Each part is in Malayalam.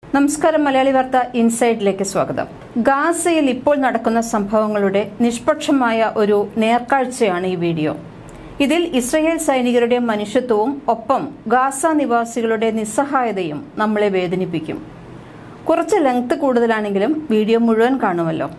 നമസ്കാരം മലയാളി വാർത്ത ഇൻസൈഡിലേക്ക് സ്വാഗതം ഗാസയിൽ ഇപ്പോൾ നടക്കുന്ന സംഭവങ്ങളുടെ നിഷ്പക്ഷമായ ഒരു നേർക്കാഴ്ചയാണ് ഈ വീഡിയോ ഇതിൽ ഇസ്രയേൽ സൈനികരുടെ മനുഷ്യത്വവും ഒപ്പം ഗാസ നിവാസികളുടെ നിസ്സഹായതയും നമ്മളെ വേദനിപ്പിക്കും കുറച്ച് ലെങ്ത് കൂടുതലാണെങ്കിലും വീഡിയോ മുഴുവൻ കാണുമല്ലോ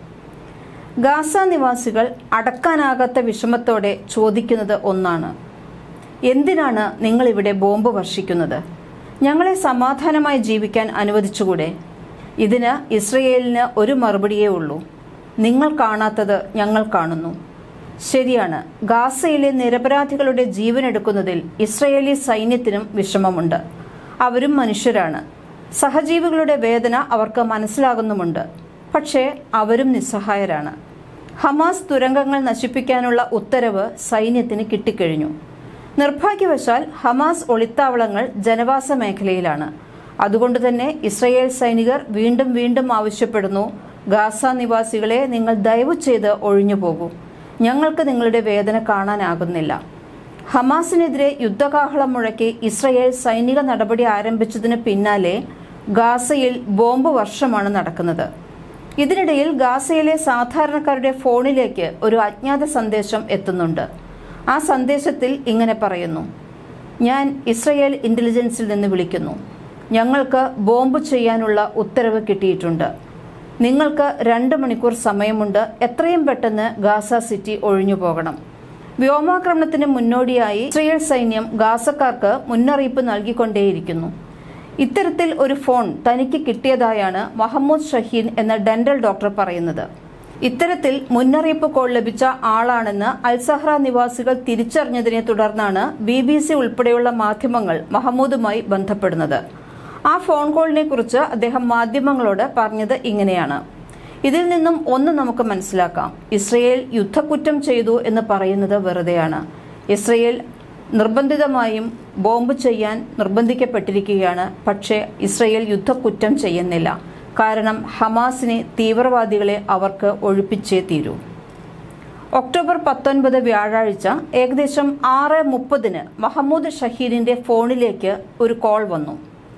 ഗാസ നിവാസികൾ അടക്കാനാകാത്ത വിഷമത്തോടെ ചോദിക്കുന്നത് ഒന്നാണ് എന്തിനാണ് നിങ്ങൾ ഇവിടെ ബോംബ് വർഷിക്കുന്നത് ഞങ്ങളെ സമാധാനമായി ജീവിക്കാൻ അനുവദിച്ചുകൂടെ ഇതിന് ഇസ്രയേലിന് ഒരു മറുപടിയേ ഉള്ളൂ നിങ്ങൾ കാണാത്തത് ഞങ്ങൾ കാണുന്നു ശരിയാണ് ഗാസയിലെ നിരപരാധികളുടെ ജീവനെടുക്കുന്നതിൽ ഇസ്രയേലി സൈന്യത്തിനും വിഷമമുണ്ട് അവരും മനുഷ്യരാണ് സഹജീവികളുടെ വേദന അവർക്ക് മനസ്സിലാകുന്നുമുണ്ട് പക്ഷേ അവരും നിസ്സഹായരാണ് ഹമാസ് തുരങ്കങ്ങൾ നശിപ്പിക്കാനുള്ള ഉത്തരവ് സൈന്യത്തിന് കിട്ടിക്കഴിഞ്ഞു നിർഭാഗ്യവശാൽ ഹമാസ് ഒളിത്താവളങ്ങൾ ജനവാസ മേഖലയിലാണ് അതുകൊണ്ട് തന്നെ ഇസ്രയേൽ സൈനികർ വീണ്ടും വീണ്ടും ആവശ്യപ്പെടുന്നു ഗാസ നിവാസികളെ നിങ്ങൾ ദയവു ചെയ്ത് ഒഴിഞ്ഞു പോകൂ ഞങ്ങൾക്ക് നിങ്ങളുടെ വേദന കാണാനാകുന്നില്ല ഹമാസിനെതിരെ യുദ്ധകാഹളം മുഴക്കി ഇസ്രയേൽ സൈനിക നടപടി ആരംഭിച്ചതിന് പിന്നാലെ ഗാസയിൽ ബോംബ് വർഷമാണ് നടക്കുന്നത് ഇതിനിടയിൽ ഗാസയിലെ സാധാരണക്കാരുടെ ഫോണിലേക്ക് ഒരു അജ്ഞാത സന്ദേശം എത്തുന്നുണ്ട് ആ സന്ദേശത്തിൽ ഇങ്ങനെ പറയുന്നു ഞാൻ ഇസ്രയേൽ ഇന്റലിജൻസിൽ നിന്ന് വിളിക്കുന്നു ഞങ്ങൾക്ക് ബോംബ് ചെയ്യാനുള്ള ഉത്തരവ് കിട്ടിയിട്ടുണ്ട് നിങ്ങൾക്ക് രണ്ട് മണിക്കൂർ സമയമുണ്ട് എത്രയും പെട്ടെന്ന് ഗാസ സിറ്റി ഒഴിഞ്ഞു പോകണം വ്യോമാക്രമണത്തിന് മുന്നോടിയായി ഇസ്രയേൽ സൈന്യം ഗാസക്കാർക്ക് മുന്നറിയിപ്പ് നൽകിക്കൊണ്ടേയിരിക്കുന്നു ഇത്തരത്തിൽ ഒരു ഫോൺ തനിക്ക് കിട്ടിയതായാണ് മഹമ്മൂദ് ഷഹീൻ എന്ന ഡെന്റൽ ഡോക്ടർ പറയുന്നത് ഇത്തരത്തിൽ മുന്നറിയിപ്പ് കോൾ ലഭിച്ച ആളാണെന്ന് അൽസഹ്റ നിവാസികൾ തിരിച്ചറിഞ്ഞതിനെ തുടർന്നാണ് ബി ബി സി ഉൾപ്പെടെയുള്ള മാധ്യമങ്ങൾ മഹമ്മൂദുമായി ബന്ധപ്പെടുന്നത് ആ ഫോൺ കോളിനെ കുറിച്ച് അദ്ദേഹം മാധ്യമങ്ങളോട് പറഞ്ഞത് ഇങ്ങനെയാണ് ഇതിൽ നിന്നും ഒന്ന് നമുക്ക് മനസ്സിലാക്കാം ഇസ്രയേൽ യുദ്ധക്കുറ്റം ചെയ്തു എന്ന് പറയുന്നത് വെറുതെയാണ് ഇസ്രയേൽ നിർബന്ധിതമായും ബോംബ് ചെയ്യാൻ നിർബന്ധിക്കപ്പെട്ടിരിക്കുകയാണ് പക്ഷേ ഇസ്രയേൽ യുദ്ധക്കുറ്റം ചെയ്യുന്നില്ല കാരണം ഹമാസിനെ തീവ്രവാദികളെ അവർക്ക് ഒഴിപ്പിച്ചേ തീരൂ ഒക്ടോബർ പത്തൊൻപത് വ്യാഴാഴ്ച ഏകദേശം ആറ് മുപ്പതിന് മഹമ്മൂദ് ഷഹീദിന്റെ ഫോണിലേക്ക് ഒരു കോൾ വന്നു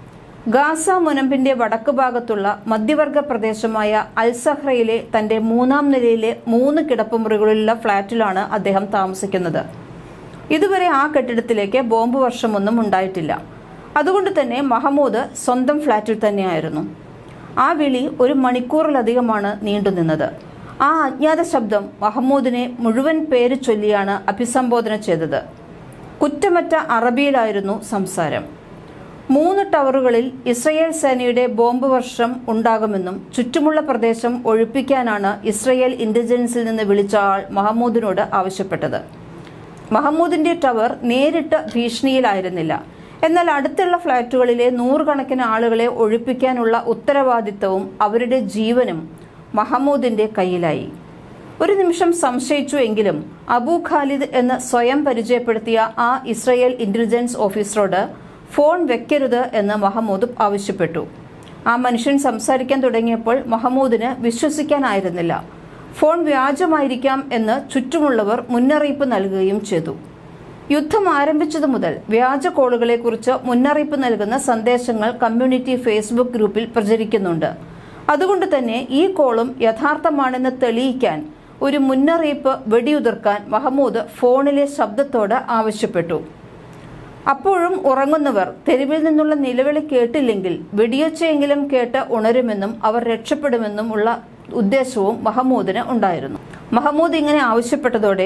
ഗാസ മുനമ്പിന്റെ വടക്ക് ഭാഗത്തുള്ള മധ്യവർഗ പ്രദേശമായ അൽസഹ്റയിലെ തന്റെ മൂന്നാം നിലയിലെ മൂന്ന് കിടപ്പുമുറികളിലുള്ള ഫ്ളാറ്റിലാണ് അദ്ദേഹം താമസിക്കുന്നത് ഇതുവരെ ആ കെട്ടിടത്തിലേക്ക് ബോംബ് വർഷമൊന്നും ഉണ്ടായിട്ടില്ല അതുകൊണ്ട് തന്നെ മഹമ്മൂദ് സ്വന്തം ഫ്ളാറ്റിൽ തന്നെയായിരുന്നു ആ വിളി ഒരു മണിക്കൂറിലധികമാണ് നീണ്ടുനിന്നത് ആ അജ്ഞാത ശബ്ദം മഹമ്മൂദിനെ മുഴുവൻ പേര് ചൊല്ലിയാണ് അഭിസംബോധന ചെയ്തത് കുറ്റമറ്റ അറബിയിലായിരുന്നു സംസാരം മൂന്ന് ടവറുകളിൽ ഇസ്രയേൽ സേനയുടെ ബോംബ് വർഷം ഉണ്ടാകുമെന്നും ചുറ്റുമുള്ള പ്രദേശം ഒഴിപ്പിക്കാനാണ് ഇസ്രയേൽ ഇന്റലിജൻസിൽ നിന്ന് വിളിച്ച ആൾ മഹമ്മൂദിനോട് ആവശ്യപ്പെട്ടത് മഹമ്മൂദിന്റെ ടവർ നേരിട്ട് ഭീഷണിയിലായിരുന്നില്ല എന്നാൽ അടുത്തുള്ള ഫ്ളാറ്റുകളിലെ നൂറുകണക്കിന് ആളുകളെ ഒഴിപ്പിക്കാനുള്ള ഉത്തരവാദിത്തവും അവരുടെ ജീവനും മഹമ്മൂദിന്റെ കയ്യിലായി ഒരു നിമിഷം സംശയിച്ചു എങ്കിലും അബു ഖാലിദ് എന്ന് സ്വയം പരിചയപ്പെടുത്തിയ ആ ഇസ്രയേൽ ഇന്റലിജൻസ് ഓഫീസറോട് ഫോൺ വെക്കരുത് എന്ന് മഹമ്മൂദ് ആവശ്യപ്പെട്ടു ആ മനുഷ്യൻ സംസാരിക്കാൻ തുടങ്ങിയപ്പോൾ മഹമ്മൂദിന് വിശ്വസിക്കാനായിരുന്നില്ല ഫോൺ വ്യാജമായിരിക്കാം എന്ന് ചുറ്റുമുള്ളവർ മുന്നറിയിപ്പ് നൽകുകയും ചെയ്തു യുദ്ധം ആരംഭിച്ചതു മുതൽ വ്യാജ കോളുകളെക്കുറിച്ച് മുന്നറിയിപ്പ് നൽകുന്ന സന്ദേശങ്ങൾ കമ്മ്യൂണിറ്റി ഫേസ്ബുക്ക് ഗ്രൂപ്പിൽ പ്രചരിക്കുന്നുണ്ട് അതുകൊണ്ട് തന്നെ ഈ കോളും യഥാർത്ഥമാണെന്ന് തെളിയിക്കാൻ ഒരു മുന്നറിയിപ്പ് വെടിയുതിർക്കാൻ മഹമ്മൂദ് ഫോണിലെ ശബ്ദത്തോട് ആവശ്യപ്പെട്ടു അപ്പോഴും ഉറങ്ങുന്നവർ തെരുവിൽ നിന്നുള്ള നിലവിളി കേട്ടില്ലെങ്കിൽ വെടിയൊച്ചയെങ്കിലും കേട്ട് ഉണരുമെന്നും അവർ രക്ഷപ്പെടുമെന്നും ഉള്ള ഉദ്ദേശവും മഹമ്മൂദിന് ഉണ്ടായിരുന്നു മഹമ്മൂദ് ഇങ്ങനെ ആവശ്യപ്പെട്ടതോടെ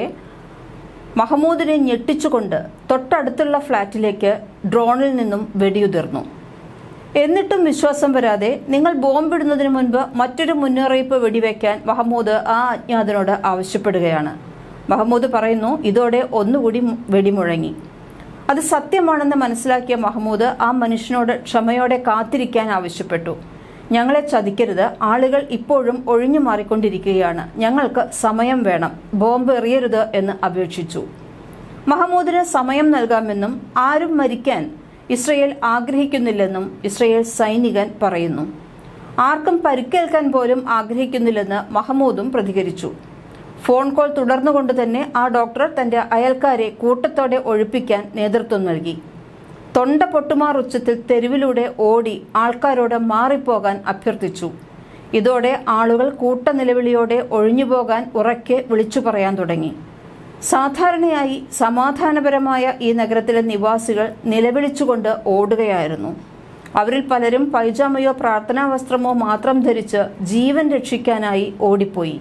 മഹമ്മൂദിനെ ഞെട്ടിച്ചുകൊണ്ട് തൊട്ടടുത്തുള്ള ഫ്ളാറ്റിലേക്ക് ഡ്രോണിൽ നിന്നും വെടിയുതിർന്നു എന്നിട്ടും വിശ്വാസം വരാതെ നിങ്ങൾ ബോംബിടുന്നതിന് മുൻപ് മറ്റൊരു മുന്നറിയിപ്പ് വെടിവെക്കാൻ മഹമ്മൂദ് ആ അജ്ഞാതനോട് ആവശ്യപ്പെടുകയാണ് മഹമ്മൂദ് പറയുന്നു ഇതോടെ ഒന്നുകൂടി വെടിമുഴങ്ങി അത് സത്യമാണെന്ന് മനസ്സിലാക്കിയ മഹമ്മൂദ് ആ മനുഷ്യനോട് ക്ഷമയോടെ കാത്തിരിക്കാൻ ആവശ്യപ്പെട്ടു ഞങ്ങളെ ചതിക്കരുത് ആളുകൾ ഇപ്പോഴും ഒഴിഞ്ഞു മാറിക്കൊണ്ടിരിക്കുകയാണ് ഞങ്ങൾക്ക് സമയം വേണം ബോംബ് എറിയരുത് എന്ന് അപേക്ഷിച്ചു മഹമ്മൂദിന് സമയം നൽകാമെന്നും ആരും മരിക്കാൻ ഇസ്രയേൽ ആഗ്രഹിക്കുന്നില്ലെന്നും ഇസ്രയേൽ സൈനികൻ പറയുന്നു ആർക്കും പരിക്കേൽക്കാൻ പോലും ആഗ്രഹിക്കുന്നില്ലെന്ന് മഹമ്മൂദും പ്രതികരിച്ചു ഫോൺ കോൾ തുടർന്നുകൊണ്ട് തന്നെ ആ ഡോക്ടർ തന്റെ അയൽക്കാരെ കൂട്ടത്തോടെ ഒഴിപ്പിക്കാൻ നേതൃത്വം നൽകി തൊണ്ട പൊട്ടുമാർ ഉച്ചത്തിൽ തെരുവിലൂടെ ഓടി ആൾക്കാരോട് മാറിപ്പോകാൻ അഭ്യർത്ഥിച്ചു ഇതോടെ ആളുകൾ കൂട്ടനിലവിളിയോടെ ഒഴിഞ്ഞുപോകാൻ ഉറക്കെ വിളിച്ചു പറയാൻ തുടങ്ങി സാധാരണയായി സമാധാനപരമായ ഈ നഗരത്തിലെ നിവാസികൾ നിലവിളിച്ചുകൊണ്ട് ഓടുകയായിരുന്നു അവരിൽ പലരും പൈജാമയോ പ്രാർത്ഥനാ വസ്ത്രമോ മാത്രം ധരിച്ച് ജീവൻ രക്ഷിക്കാനായി ഓടിപ്പോയി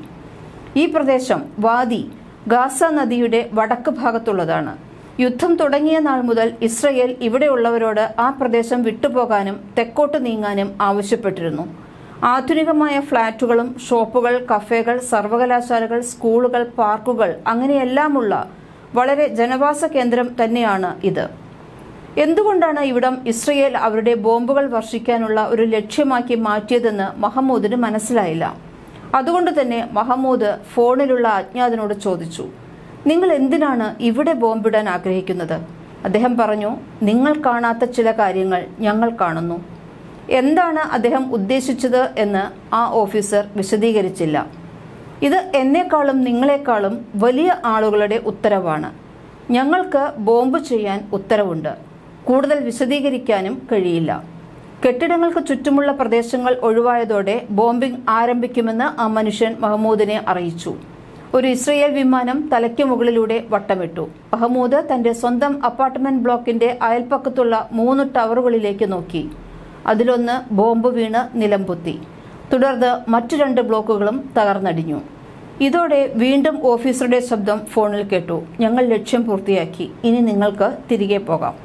ഈ പ്രദേശം വാദി ഗാസ നദിയുടെ വടക്ക് ഭാഗത്തുള്ളതാണ് യുദ്ധം തുടങ്ങിയ നാൾ മുതൽ ഇസ്രയേൽ ഇവിടെയുള്ളവരോട് ആ പ്രദേശം വിട്ടുപോകാനും തെക്കോട്ട് നീങ്ങാനും ആവശ്യപ്പെട്ടിരുന്നു ആധുനികമായ ഫ്ളാറ്റുകളും ഷോപ്പുകൾ കഫേകൾ സർവകലാശാലകൾ സ്കൂളുകൾ പാർക്കുകൾ അങ്ങനെയെല്ലാമുള്ള വളരെ ജനവാസ കേന്ദ്രം തന്നെയാണ് ഇത് എന്തുകൊണ്ടാണ് ഇവിടം ഇസ്രയേൽ അവരുടെ ബോംബുകൾ വർഷിക്കാനുള്ള ഒരു ലക്ഷ്യമാക്കി മാറ്റിയതെന്ന് മഹമ്മൂദിന് മനസ്സിലായില്ല അതുകൊണ്ട് തന്നെ മഹമ്മൂദ് ഫോണിലുള്ള അജ്ഞാതനോട് ചോദിച്ചു നിങ്ങൾ എന്തിനാണ് ഇവിടെ ബോംബിടാൻ ആഗ്രഹിക്കുന്നത് അദ്ദേഹം പറഞ്ഞു നിങ്ങൾ കാണാത്ത ചില കാര്യങ്ങൾ ഞങ്ങൾ കാണുന്നു എന്താണ് അദ്ദേഹം ഉദ്ദേശിച്ചത് എന്ന് ആ ഓഫീസർ വിശദീകരിച്ചില്ല ഇത് എന്നെക്കാളും നിങ്ങളെക്കാളും വലിയ ആളുകളുടെ ഉത്തരവാണ് ഞങ്ങൾക്ക് ബോംബ് ചെയ്യാൻ ഉത്തരവുണ്ട് കൂടുതൽ വിശദീകരിക്കാനും കഴിയില്ല കെട്ടിടങ്ങൾക്ക് ചുറ്റുമുള്ള പ്രദേശങ്ങൾ ഒഴിവായതോടെ ബോംബിംഗ് ആരംഭിക്കുമെന്ന് ആ മനുഷ്യൻ മഹമ്മൂദിനെ അറിയിച്ചു ഒരു ഇസ്രയേൽ വിമാനം തലയ്ക്ക് മുകളിലൂടെ വട്ടമിട്ടു മഹമ്മൂദ് തന്റെ സ്വന്തം അപ്പാർട്ട്മെന്റ് ബ്ലോക്കിന്റെ അയൽപ്പക്കത്തുള്ള മൂന്ന് ടവറുകളിലേക്ക് നോക്കി അതിലൊന്ന് ബോംബ് വീണ് നിലംപൊത്തി തുടർന്ന് മറ്റു രണ്ട് ബ്ലോക്കുകളും തകർന്നടിഞ്ഞു ഇതോടെ വീണ്ടും ഓഫീസറുടെ ശബ്ദം ഫോണിൽ കേട്ടു ഞങ്ങൾ ലക്ഷ്യം പൂർത്തിയാക്കി ഇനി നിങ്ങൾക്ക് തിരികെ പോകാം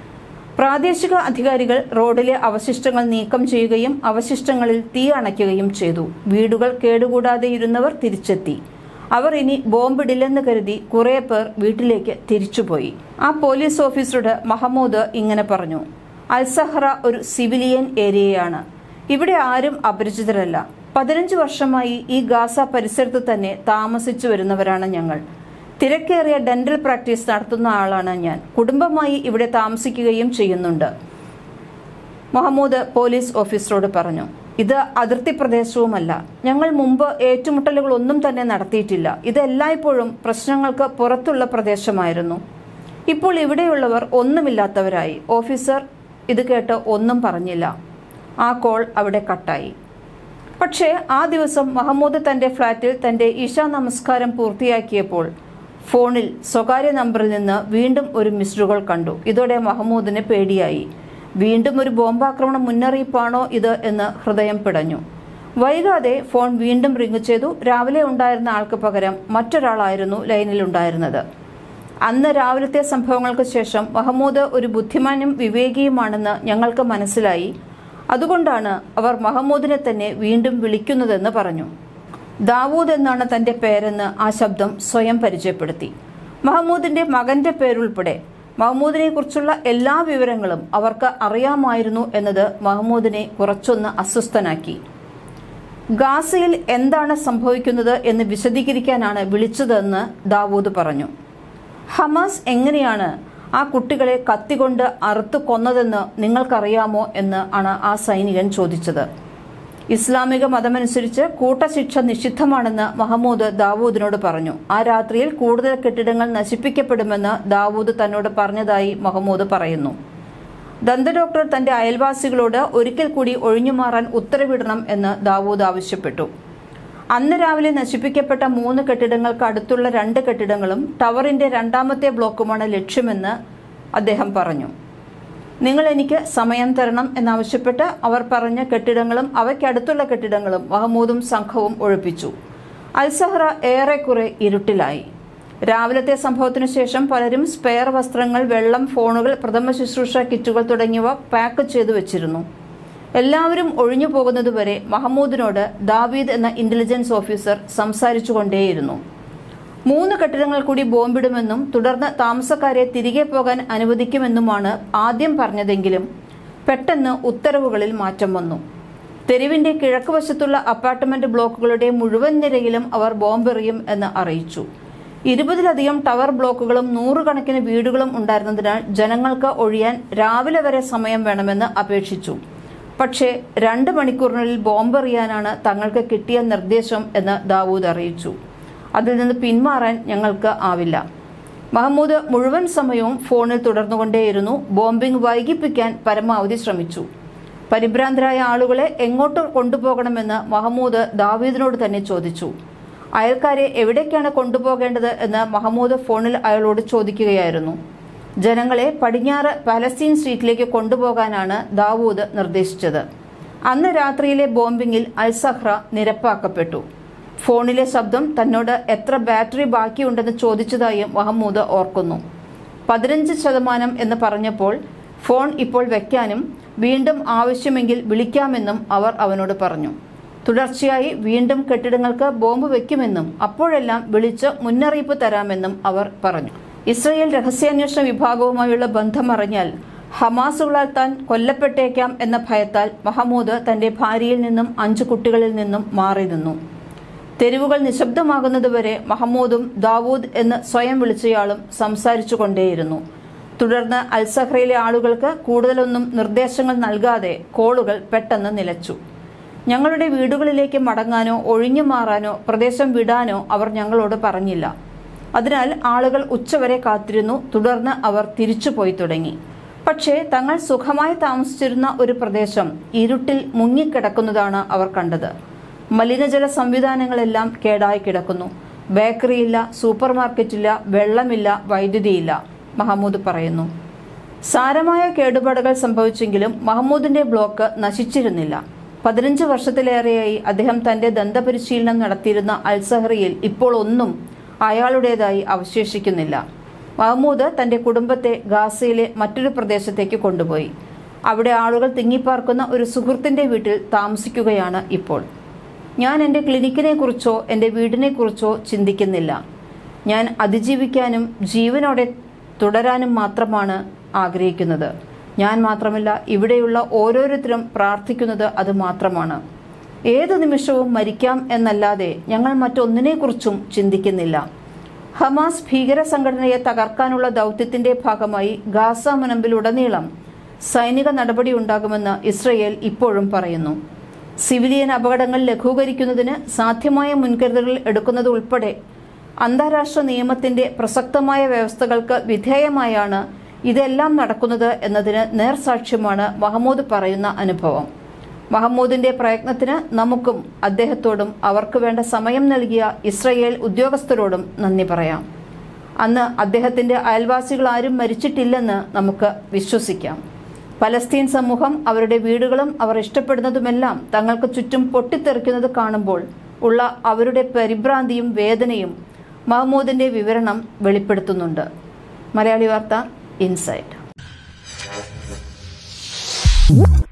പ്രാദേശിക അധികാരികൾ റോഡിലെ അവശിഷ്ടങ്ങൾ നീക്കം ചെയ്യുകയും അവശിഷ്ടങ്ങളിൽ തീ അണയ്ക്കുകയും ചെയ്തു വീടുകൾ കേടുകൂടാതെ ഇരുന്നവർ തിരിച്ചെത്തി അവർ ഇനി ബോംബിടില്ലെന്ന് കരുതി കുറേ പേർ വീട്ടിലേക്ക് തിരിച്ചുപോയി ആ പോലീസ് ഓഫീസറോട് മഹമ്മൂദ് ഇങ്ങനെ പറഞ്ഞു അൽസഹറ ഒരു സിവിലിയൻ ഏരിയയാണ് ഇവിടെ ആരും അപരിചിതരല്ല പതിനഞ്ച് വർഷമായി ഈ ഗാസ പരിസരത്ത് തന്നെ താമസിച്ചു വരുന്നവരാണ് ഞങ്ങൾ തിരക്കേറിയ ഡെന്റൽ പ്രാക്ടീസ് നടത്തുന്ന ആളാണ് ഞാൻ കുടുംബമായി ഇവിടെ താമസിക്കുകയും ചെയ്യുന്നുണ്ട് മുഹമ്മൂദ് പോലീസ് ഓഫീസറോട് പറഞ്ഞു ഇത് അതിർത്തി പ്രദേശവുമല്ല ഞങ്ങൾ മുമ്പ് ഏറ്റുമുട്ടലുകൾ ഒന്നും തന്നെ നടത്തിയിട്ടില്ല ഇത് എല്ലായ്പ്പോഴും പ്രശ്നങ്ങൾക്ക് പുറത്തുള്ള പ്രദേശമായിരുന്നു ഇപ്പോൾ ഇവിടെയുള്ളവർ ഒന്നുമില്ലാത്തവരായി ഓഫീസർ ഇത് കേട്ട് ഒന്നും പറഞ്ഞില്ല ആ കോൾ അവിടെ കട്ടായി പക്ഷേ ആ ദിവസം മഹമ്മൂദ് തന്റെ ഫ്ളാറ്റിൽ തന്റെ ഇഷ നമസ്കാരം പൂർത്തിയാക്കിയപ്പോൾ ഫോണിൽ സ്വകാര്യ നമ്പറിൽ നിന്ന് വീണ്ടും ഒരു മിസ്ഡ് കോൾ കണ്ടു ഇതോടെ മഹമ്മൂദിന് പേടിയായി വീണ്ടും ഒരു ബോംബാക്രമണം മുന്നറിയിപ്പാണോ ഇത് എന്ന് ഹൃദയം പിടഞ്ഞു വൈകാതെ ഫോൺ വീണ്ടും റിങ് ചെയ്തു രാവിലെ ഉണ്ടായിരുന്ന ആൾക്ക് പകരം മറ്റൊരാളായിരുന്നു ലൈനിലുണ്ടായിരുന്നത് അന്ന് രാവിലത്തെ സംഭവങ്ങൾക്ക് ശേഷം മഹമ്മൂദ് ഒരു ബുദ്ധിമാനും വിവേകിയുമാണെന്ന് ഞങ്ങൾക്ക് മനസ്സിലായി അതുകൊണ്ടാണ് അവർ മഹമ്മൂദിനെ തന്നെ വീണ്ടും വിളിക്കുന്നതെന്ന് പറഞ്ഞു ദാവൂദ് എന്നാണ് തന്റെ പേരെന്ന് ആ ശബ്ദം സ്വയം പരിചയപ്പെടുത്തി മഹമ്മൂദിന്റെ മകന്റെ പേരുൾപ്പെടെ മഹമ്മൂദിനെ കുറിച്ചുള്ള എല്ലാ വിവരങ്ങളും അവർക്ക് അറിയാമായിരുന്നു എന്നത് മഹമ്മൂദിനെ കുറച്ചൊന്ന് അസ്വസ്ഥനാക്കി ഗാസയിൽ എന്താണ് സംഭവിക്കുന്നത് എന്ന് വിശദീകരിക്കാനാണ് വിളിച്ചതെന്ന് ദാവൂദ് പറഞ്ഞു ഹമാസ് എങ്ങനെയാണ് ആ കുട്ടികളെ കത്തികൊണ്ട് അറുത്തു കൊന്നതെന്ന് നിങ്ങൾക്കറിയാമോ എന്ന് ആണ് ആ സൈനികൻ ചോദിച്ചത് ഇസ്ലാമിക മതമനുസരിച്ച് കൂട്ടശിക്ഷ നിഷിദ്ധമാണെന്ന് മഹമ്മൂദ് ദാവൂദിനോട് പറഞ്ഞു ആ രാത്രിയിൽ കൂടുതൽ കെട്ടിടങ്ങൾ നശിപ്പിക്കപ്പെടുമെന്ന് ദാവൂദ് തന്നോട് പറഞ്ഞതായി മഹമ്മൂദ് പറയുന്നു ദന്ത ഡോക്ടർ തന്റെ അയൽവാസികളോട് ഒരിക്കൽ കൂടി ഒഴിഞ്ഞുമാറാൻ ഉത്തരവിടണം എന്ന് ദാവൂദ് ആവശ്യപ്പെട്ടു അന്ന് രാവിലെ നശിപ്പിക്കപ്പെട്ട മൂന്ന് കെട്ടിടങ്ങൾക്ക് അടുത്തുള്ള രണ്ട് കെട്ടിടങ്ങളും ടവറിന്റെ രണ്ടാമത്തെ ബ്ലോക്കുമാണ് ലക്ഷ്യമെന്ന് അദ്ദേഹം പറഞ്ഞു നിങ്ങൾ എനിക്ക് സമയം തരണം എന്നാവശ്യപ്പെട്ട് അവർ പറഞ്ഞ കെട്ടിടങ്ങളും അവയ്ക്കടുത്തുള്ള കെട്ടിടങ്ങളും മഹമ്മൂദും സംഘവും ഒഴിപ്പിച്ചു അൽസഹറ ഏറെക്കുറെ ഇരുട്ടിലായി രാവിലത്തെ സംഭവത്തിനു ശേഷം പലരും സ്പെയർ വസ്ത്രങ്ങൾ വെള്ളം ഫോണുകൾ പ്രഥമ ശുശ്രൂഷ കിറ്റുകൾ തുടങ്ങിയവ പാക്ക് ചെയ്തു വെച്ചിരുന്നു എല്ലാവരും ഒഴിഞ്ഞു പോകുന്നതുവരെ മഹമ്മൂദിനോട് ദാവീദ് എന്ന ഇന്റലിജൻസ് ഓഫീസർ സംസാരിച്ചുകൊണ്ടേയിരുന്നു മൂന്ന് കെട്ടിടങ്ങൾ കൂടി ബോംബിടുമെന്നും തുടർന്ന് താമസക്കാരെ തിരികെ പോകാൻ അനുവദിക്കുമെന്നുമാണ് ആദ്യം പറഞ്ഞതെങ്കിലും പെട്ടെന്ന് ഉത്തരവുകളിൽ മാറ്റം വന്നു തെരുവിന്റെ കിഴക്കുവശത്തുള്ള അപ്പാർട്ട്മെന്റ് ബ്ലോക്കുകളുടെ മുഴുവൻ നിരയിലും അവർ ബോംബെറിയും എന്ന് അറിയിച്ചു ഇരുപതിലധികം ടവർ ബ്ലോക്കുകളും നൂറുകണക്കിന് വീടുകളും ഉണ്ടായിരുന്നതിനാൽ ജനങ്ങൾക്ക് ഒഴിയാൻ രാവിലെ വരെ സമയം വേണമെന്ന് അപേക്ഷിച്ചു പക്ഷേ രണ്ട് മണിക്കൂറിനുള്ളിൽ ബോംബെറിയാനാണ് തങ്ങൾക്ക് കിട്ടിയ നിർദ്ദേശം എന്ന് ദാവൂദ് അറിയിച്ചു അതിൽ നിന്ന് പിന്മാറാൻ ഞങ്ങൾക്ക് ആവില്ല മഹമ്മൂദ് മുഴുവൻ സമയവും ഫോണിൽ തുടർന്നുകൊണ്ടേയിരുന്നു ബോംബിംഗ് വൈകിപ്പിക്കാൻ പരമാവധി ശ്രമിച്ചു പരിഭ്രാന്തരായ ആളുകളെ എങ്ങോട്ട് കൊണ്ടുപോകണമെന്ന് മഹമ്മൂദ് ദാവീദിനോട് തന്നെ ചോദിച്ചു അയൽക്കാരെ എവിടേക്കാണ് കൊണ്ടുപോകേണ്ടത് എന്ന് മഹമ്മൂദ് ഫോണിൽ അയാളോട് ചോദിക്കുകയായിരുന്നു ജനങ്ങളെ പടിഞ്ഞാറ് പാലസ്തീൻ സ്ട്രീറ്റിലേക്ക് കൊണ്ടുപോകാനാണ് ദാവൂദ് നിർദ്ദേശിച്ചത് അന്ന് രാത്രിയിലെ ബോംബിംഗിൽ അൽസഹ്റ നിരപ്പാക്കപ്പെട്ടു ഫോണിലെ ശബ്ദം തന്നോട് എത്ര ബാറ്ററി ബാക്കിയുണ്ടെന്ന് ചോദിച്ചതായും മഹമ്മൂദ് ഓർക്കുന്നു പതിനഞ്ച് ശതമാനം എന്ന് പറഞ്ഞപ്പോൾ ഫോൺ ഇപ്പോൾ വെക്കാനും വീണ്ടും ആവശ്യമെങ്കിൽ വിളിക്കാമെന്നും അവർ അവനോട് പറഞ്ഞു തുടർച്ചയായി വീണ്ടും കെട്ടിടങ്ങൾക്ക് ബോംബ് വെക്കുമെന്നും അപ്പോഴെല്ലാം വിളിച്ച് മുന്നറിയിപ്പ് തരാമെന്നും അവർ പറഞ്ഞു ഇസ്രയേൽ രഹസ്യാന്വേഷണ വിഭാഗവുമായുള്ള ബന്ധം അറിഞ്ഞാൽ ഹമാസുകളാൽ താൻ കൊല്ലപ്പെട്ടേക്കാം എന്ന ഭയത്താൽ മഹമ്മൂദ് തന്റെ ഭാര്യയിൽ നിന്നും അഞ്ചു കുട്ടികളിൽ നിന്നും മാറി നിന്നു തെരുവുകൾ നിശബ്ദമാകുന്നതുവരെ മഹമ്മൂദും ദാവൂദ് എന്ന് സ്വയം വിളിച്ചയാളും സംസാരിച്ചു കൊണ്ടേയിരുന്നു തുടർന്ന് അൽസഹ്റയിലെ ആളുകൾക്ക് കൂടുതലൊന്നും നിർദ്ദേശങ്ങൾ നൽകാതെ കോളുകൾ പെട്ടെന്ന് നിലച്ചു ഞങ്ങളുടെ വീടുകളിലേക്ക് മടങ്ങാനോ ഒഴിഞ്ഞു മാറാനോ പ്രദേശം വിടാനോ അവർ ഞങ്ങളോട് പറഞ്ഞില്ല അതിനാൽ ആളുകൾ ഉച്ചവരെ കാത്തിരുന്നു തുടർന്ന് അവർ തിരിച്ചുപോയി തുടങ്ങി പക്ഷേ തങ്ങൾ സുഖമായി താമസിച്ചിരുന്ന ഒരു പ്രദേശം ഇരുട്ടിൽ മുങ്ങിക്കിടക്കുന്നതാണ് അവർ കണ്ടത് മലിനജല സംവിധാനങ്ങളെല്ലാം കേടായി കിടക്കുന്നു ബേക്കറിയില്ല സൂപ്പർ മാർക്കറ്റില്ല വെള്ളമില്ല വൈദ്യുതിയില്ല മഹമ്മൂദ് പറയുന്നു സാരമായ കേടുപാടുകൾ സംഭവിച്ചെങ്കിലും മഹമ്മൂദിന്റെ ബ്ലോക്ക് നശിച്ചിരുന്നില്ല പതിനഞ്ച് വർഷത്തിലേറെയായി അദ്ദേഹം തന്റെ ദന്തപരിശീലനം നടത്തിയിരുന്ന അൽസഹറിയിൽ ഇപ്പോൾ ഒന്നും അയാളുടേതായി അവശേഷിക്കുന്നില്ല മഹമ്മൂദ് തന്റെ കുടുംബത്തെ ഗാസയിലെ മറ്റൊരു പ്രദേശത്തേക്ക് കൊണ്ടുപോയി അവിടെ ആളുകൾ തിങ്ങിപ്പാർക്കുന്ന ഒരു സുഹൃത്തിന്റെ വീട്ടിൽ താമസിക്കുകയാണ് ഇപ്പോൾ ഞാൻ എൻ്റെ ക്ലിനിക്കിനെ കുറിച്ചോ എൻ്റെ വീടിനെ കുറിച്ചോ ചിന്തിക്കുന്നില്ല ഞാൻ അതിജീവിക്കാനും ജീവനോടെ തുടരാനും മാത്രമാണ് ആഗ്രഹിക്കുന്നത് ഞാൻ മാത്രമല്ല ഇവിടെയുള്ള ഓരോരുത്തരും പ്രാർത്ഥിക്കുന്നത് അത് മാത്രമാണ് ഏതു നിമിഷവും മരിക്കാം എന്നല്ലാതെ ഞങ്ങൾ മറ്റൊന്നിനെക്കുറിച്ചും ചിന്തിക്കുന്നില്ല ഹമാസ് ഭീകര സംഘടനയെ തകർക്കാനുള്ള ദൗത്യത്തിന്റെ ഭാഗമായി ഗാസ മുനമ്പിലുടനീളം സൈനിക നടപടി ഉണ്ടാകുമെന്ന് ഇസ്രയേൽ ഇപ്പോഴും പറയുന്നു സിവിലിയൻ അപകടങ്ങൾ ലഘൂകരിക്കുന്നതിന് സാധ്യമായ മുൻകരുതലുകൾ എടുക്കുന്നത് ഉൾപ്പെടെ അന്താരാഷ്ട്ര നിയമത്തിന്റെ പ്രസക്തമായ വ്യവസ്ഥകൾക്ക് വിധേയമായാണ് ഇതെല്ലാം നടക്കുന്നത് എന്നതിന് നേർസാക്ഷ്യമാണ് മഹമ്മൂദ് പറയുന്ന അനുഭവം മഹമ്മൂദിന്റെ പ്രയത്നത്തിന് നമുക്കും അദ്ദേഹത്തോടും അവർക്ക് വേണ്ട സമയം നൽകിയ ഇസ്രയേൽ ഉദ്യോഗസ്ഥരോടും നന്ദി പറയാം അന്ന് അദ്ദേഹത്തിന്റെ അയൽവാസികൾ ആരും മരിച്ചിട്ടില്ലെന്ന് നമുക്ക് വിശ്വസിക്കാം പലസ്തീൻ സമൂഹം അവരുടെ വീടുകളും അവർ ഇഷ്ടപ്പെടുന്നതുമെല്ലാം തങ്ങൾക്ക് ചുറ്റും പൊട്ടിത്തെറിക്കുന്നത് കാണുമ്പോൾ ഉള്ള അവരുടെ പരിഭ്രാന്തിയും വേദനയും മഹമ്മൂദിന്റെ വിവരണം വെളിപ്പെടുത്തുന്നുണ്ട് മലയാളി വാർത്ത ഇൻസൈറ്റ്